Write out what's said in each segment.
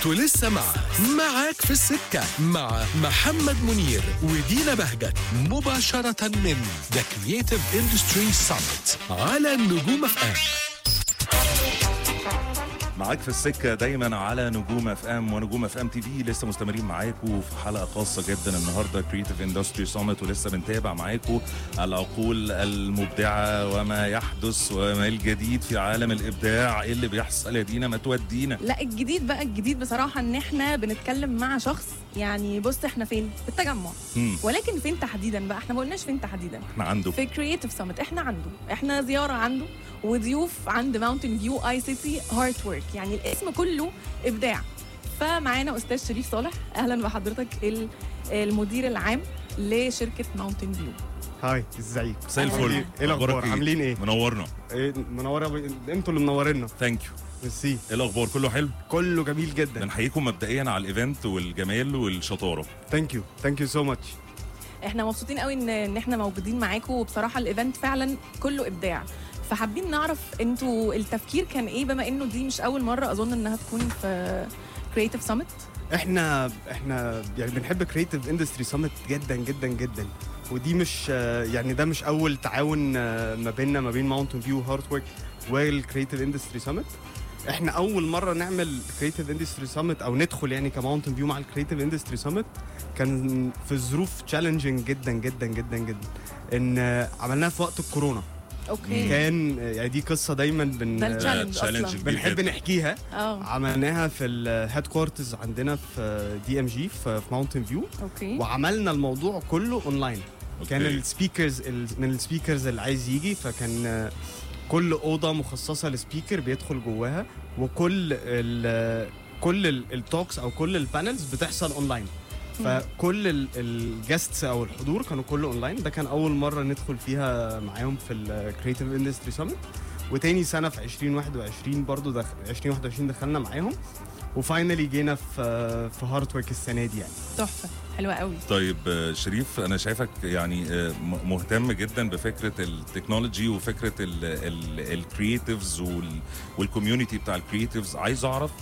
انتوا لسه مع معاك في السكة مع محمد منير ودينا بهجت مباشرة من ذا كرييتيف اندستري سامت على النجوم اف ام معاك في السكة دايما على نجوم اف ام ونجوم اف ام تي في لسه مستمرين معاكم في حلقة خاصة جدا النهاردة كريتيف اندستري سامت ولسه بنتابع معاكم العقول المبدعة وما يحدث وما الجديد في عالم الابداع ايه اللي بيحصل يا دينا ما تودينا لا الجديد بقى الجديد بصراحة ان احنا بنتكلم مع شخص يعني بص احنا فين في التجمع مم. ولكن فين تحديدا بقى احنا ما قلناش فين تحديدا احنا عنده في كرييتيف سامت احنا عنده احنا زيارة عنده وضيوف عند ماونتن فيو اي سيتي هارت ورك يعني الاسم كله ابداع فمعانا استاذ شريف صالح اهلا بحضرتك ال- المدير العام لشركة ماونتن فيو هاي ازيك مساء الفل ايه الاخبار أخبارك عاملين ايه منورنا ايه منوره ب... انتوا اللي منورينا ثانك يو ميرسي ايه الاخبار كله حلو كله جميل جدا بنحييكم مبدئيا على الايفنت والجمال والشطارة ثانك يو ثانك يو سو ماتش احنا مبسوطين قوي ان ان احنا موجودين معاكم وبصراحه الايفنت فعلا كله ابداع فحابين نعرف انتوا التفكير كان ايه بما انه دي مش اول مره اظن انها تكون في كرييتيف سامت احنا احنا يعني بنحب كريتيف اندستري سامت جدا جدا جدا ودي مش آه، يعني ده مش اول تعاون آه، ما بيننا ما بين ماونتن فيو هارت ورك والكريتيف اندستري سامت احنا اول مره نعمل كريتيف اندستري سامت او ندخل يعني كماونتن فيو مع الكريتيف اندستري سامت كان في ظروف تشالنجينج جدا جدا جدا جدا ان آه، عملناها في وقت الكورونا اوكي كان يعني دي قصه دايما بن ده التشالنج تشالنج اصلا كبير بنحب جدا. نحكيها اه عملناها في الهيد كوارترز عندنا في دي ام جي في ماونتن فيو اوكي وعملنا الموضوع كله اونلاين كان أوكي. السبيكرز من السبيكرز اللي عايز يجي فكان آه، كل اوضه مخصصه لسبيكر بيدخل جواها وكل ال كل التوكس او كل البانلز بتحصل اونلاين فكل الجاستس او الحضور كانوا كله اونلاين ده كان اول مره ندخل فيها معاهم في الكريتيف اندستري سامت وتاني سنه في 2021 برضو دخ... 2021 دخلنا معاهم وفاينلي جينا في في هارت ورك السنه دي يعني تحفه حلوه قوي طيب آه، شريف انا شايفك يعني آه، م- مهتم جدا بفكره التكنولوجي وفكره الكرييتيفز والكوميونتي بتاع الكرييتيفز عايز اعرف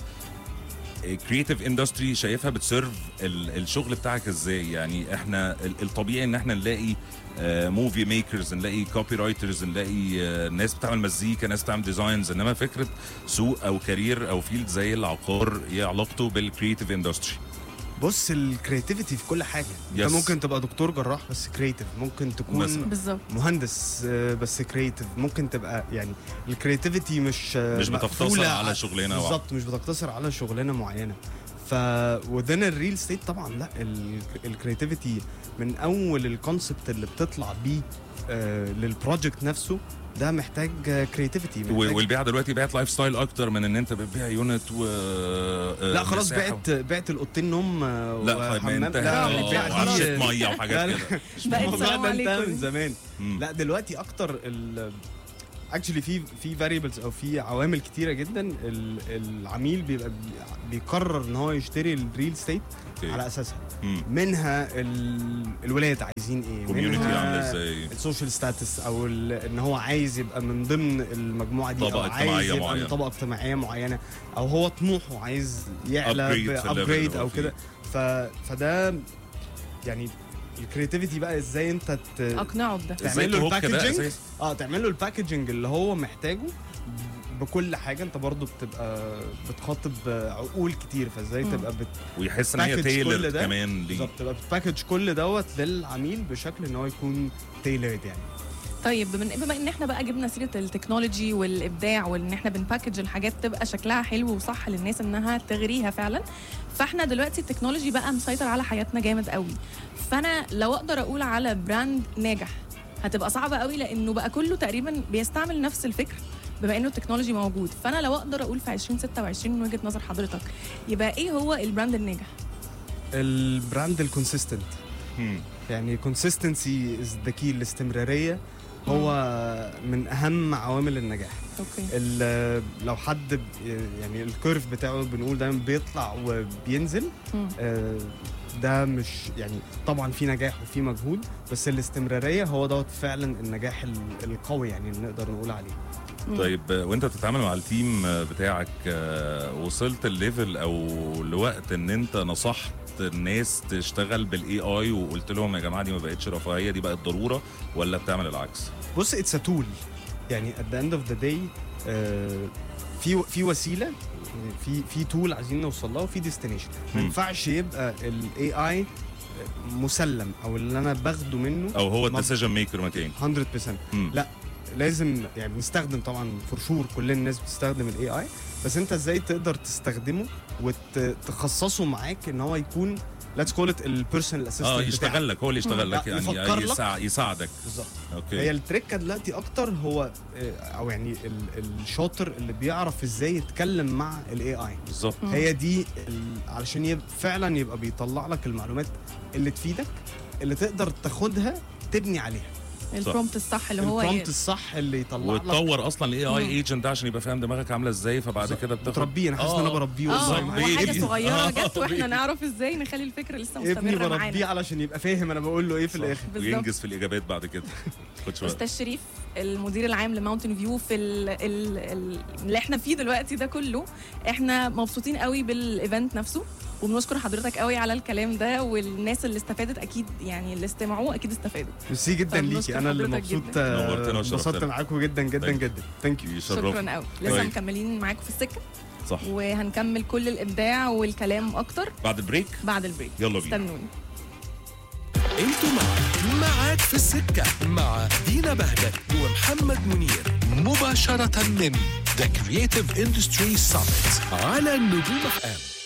كرييتيف اندستري شايفها بتسيرف ال- الشغل بتاعك ازاي يعني احنا ال- الطبيعي ان احنا نلاقي موفي ميكرز نلاقي كوبي رايترز نلاقي آه، ناس بتعمل مزيكا ناس بتعمل ديزاينز انما فكره سوق او كارير او فيلد زي العقار ايه علاقته بالكرييتيف اندستري بص الكرياتيفيتي في كل حاجه Yes. انت ممكن تبقى دكتور جراح بس كرياتيف ممكن تكون مثلاً. بالظبط مهندس آه، بس كرياتيف ممكن تبقى يعني الكرياتيفيتي مش آه، مش بتقتصر مقفولة على ع- شغلانة واحدة. بالظبط مش بتقتصر على شغلانه معينه ف وذن الريل ستيت طبعا لا الكرياتيفيتي من اول الكونسبت اللي بتطلع بيه آه، للبروجكت نفسه ده محتاج كرياتيفيتي و- والبيع دلوقتي بقت لايف ستايل اكتر من ان انت بتبيع يونت و لا خلاص مساحة بعت بعت الاوضتين نوم آه، لا خلاص وحمام. انتهى لا آه، البيع دي- وعرشة ميه لا وحاجات لا كده بقت الموضوع سلام ده انتهى عليكم. من زمان مم. لا دلوقتي اكتر ال اكشلي في في فاريبلز او في عوامل كتيره جدا ال- العميل بيبقى بي- بيقرر ان هو يشتري الريل ستيت أوكي. على اساسها مم. منها ال- الولاد عايزين ايه كوميونتي منها عامله ازاي السوشيال ستاتس او ال- ان هو عايز يبقى من ضمن المجموعه دي طبقة او عايز اجتماعية يبقى معينة. من طبقه اجتماعيه معينه او هو طموحه عايز يعلى Upgrade في الليفل اللي ابجريد هو او فيه. كده ف... فده يعني الكرياتيفيتي بقى ازاي انت ت... اقنعه بده ازاي تعمل له تهوك ده الباكجينج أساسي؟ اه تعمل له الباكجينج اللي هو محتاجه بكل حاجه انت برضو بتبقى بتخاطب عقول كتير فازاي مم. تبقى بت... ويحس ان هي باكج كل تيلر ده. كمان ليه بالظبط تبقى بتباكج كل دوت للعميل بشكل ان هو يكون تailored يعني طيب بما بما ان احنا بقى جبنا سيره التكنولوجي والابداع وان احنا بنباكج الحاجات تبقى شكلها حلو وصح للناس انها تغريها فعلا فاحنا دلوقتي التكنولوجي بقى مسيطر على حياتنا جامد قوي فانا لو اقدر اقول على براند ناجح هتبقى صعبه قوي لانه بقى كله تقريبا بيستعمل نفس الفكر بما انه التكنولوجي موجود فانا لو اقدر اقول في 2026 من وجهه نظر حضرتك يبقى ايه هو البراند الناجح البراند الكونسيستنت مم. يعني كونسيستنسي از ذا كي الاستمراريه هو من اهم عوامل النجاح اوكي ال- لو حد ب- يعني الكيرف بتاعه بنقول دايما بيطلع وبينزل مم. آه، ده مش يعني طبعا في نجاح وفي مجهود بس الاستمراريه هو دوت فعلا النجاح ال- القوي يعني اللي نقدر نقول عليه طيب آه، وانت بتتعامل مع التيم آه، بتاعك آه، وصلت الليفل او لوقت ان انت نصحت الناس تشتغل بالاي اي وقلت لهم يا جماعه دي ما بقتش رفاهيه دي بقت ضروره ولا بتعمل العكس؟ بص اتس تول يعني at the end of the day آه، في في وسيله في في تول عايزين نوصل لها وفي ديستنيشن ما مم. ينفعش يبقى الاي اي مسلم او اللي انا باخده منه او هو ما- الديسيجن ميكر مكان 100% مم. لا لازم يعني بنستخدم طبعا فور شور كل الناس بتستخدم الاي اي بس انت ازاي تقدر تستخدمه وتخصصه معاك ان هو يكون ليتس كول ات البيرسونال اسيستنت اه يشتغل لك هو اللي يشتغل لك لا، يعني يفكر لك. يساع يساعدك بالظبط اوكي هي التركه دلوقتي اكتر هو آه، او يعني ال- الشاطر اللي بيعرف ازاي يتكلم مع الاي اي بالظبط مم. هي دي ال- علشان يب فعلا يبقى بيطلع لك المعلومات اللي تفيدك اللي تقدر تاخدها تبني عليها البرومت الصح اللي هو البرومت الصح اللي يطلع لك وتطور اصلا الاي اي مم. ايجنت ده عشان يبقى فاهم دماغك عامله ازاي فبعد بالظبط. كده بتاخد بتربيه انا حاسس ان انا آه. بربيه اه والله هو حاجه بيبي. صغيره آه، جت واحنا بيبي. نعرف ازاي نخلي الفكره لسه ابني مستمره بربيه معانا علشان يبقى فاهم انا بقول له ايه في صح. الاخر بالظبط. وينجز في الاجابات بعد كده خدش وقت استاذ شريف المدير العام لماونتن فيو في ال ال ال اللي احنا فيه دلوقتي ده كله احنا مبسوطين قوي بالايفنت نفسه وبنشكر حضرتك قوي على الكلام ده والناس اللي استفادت اكيد يعني اللي استمعوه اكيد استفادوا ميرسي جدا طب ليكي نشكر انا اللي حضرتك مبسوط جداً. آه، نورتنا انبسطت وشرفتنا. معاكم جدا جدا Thank you. جدا ثانك يو يشرفنا شكرا قوي لسه طيب. مكملين معاكم في السكه صح وهنكمل كل الابداع والكلام اكتر بعد البريك بعد البريك يلا بينا استنوني انتوا مع معاك في السكة مع دينا بهجت ومحمد منير مباشرة من The Creative Industry Summit على النجوم اف ام